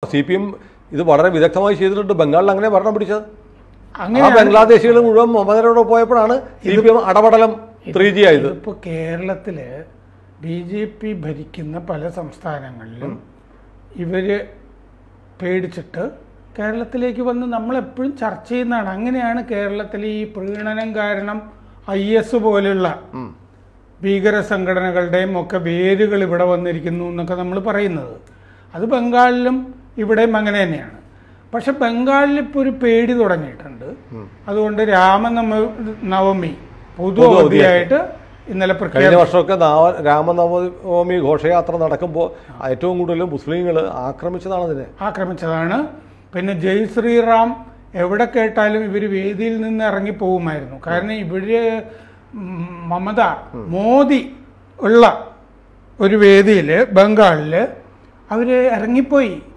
C P M ഇത് വളരെ വിദഗ്ധമായി ചെയ്തിട്ടുണ്ട് ബംഗാളിൽ അങ്ങനെ ഭരണം പിടിച്ചത് ആ അങ്ങനെ ബംഗ്ലാദേശികൾ മുഴുവൻ മമതയോട് പോയപ്പോഴാണ് സി പി എം അടപടലം ത്രീ ജി ആയത് ഇപ്പോൾ കേരളത്തില് ബി ജെ പി ഭരിക്കുന്ന പല സംസ്ഥാനങ്ങളിലും ഇവര് പേടിച്ചിട്ട് കേരളത്തിലേക്ക് വന്ന് നമ്മളെപ്പോഴും ചർച്ച ചെയ്യുന്നതാണ് അങ്ങനെയാണ് കേരളത്തിലെ ഈ പ്രീണനം കാരണം ഐ എസ് പോലുള്ള ഭീകര സംഘടനകളുടെയും ഒക്കെ വേരുകൾ ഇവിടെ വന്നിരിക്കുന്നു എന്നൊക്കെ നമ്മൾ പറയുന്നത് അത് ബംഗാളിലും ഇവിടെയും അങ്ങനെ തന്നെയാണ് പക്ഷെ ബംഗാളിൽ ഇപ്പോൾ ഒരു പേടി തുടങ്ങിയിട്ടുണ്ട് അതുകൊണ്ട് രാമനവ നവമി പൊതു അവധിയായിട്ട് ഇന്നലെ കഴിഞ്ഞ പ്രഖ്യാപിച്ചു വർഷമൊക്കെ നാവ- രാമനവമി ഘോഷയാത്ര നടക്കുമ്പോൾ ഏറ്റവും കൂടുതൽ മുസ്ലിങ്ങൾ ആക്രമിച്ചതാണ് അതിനെ ആക്രമിച്ചതാണ് പിന്നെ ജയ് ശ്രീറാം എവിടെ കേട്ടാലും ഇവർ വേദിയിൽ നിന്ന് ഇറങ്ങി പോകുമായിരുന്നു കാരണം ഇവര് ഉം, മമത മോദി ഉള്ള ഒരു വേദിയിൽ ബംഗാളിൽ അവര് ഇറങ്ങിപ്പോയി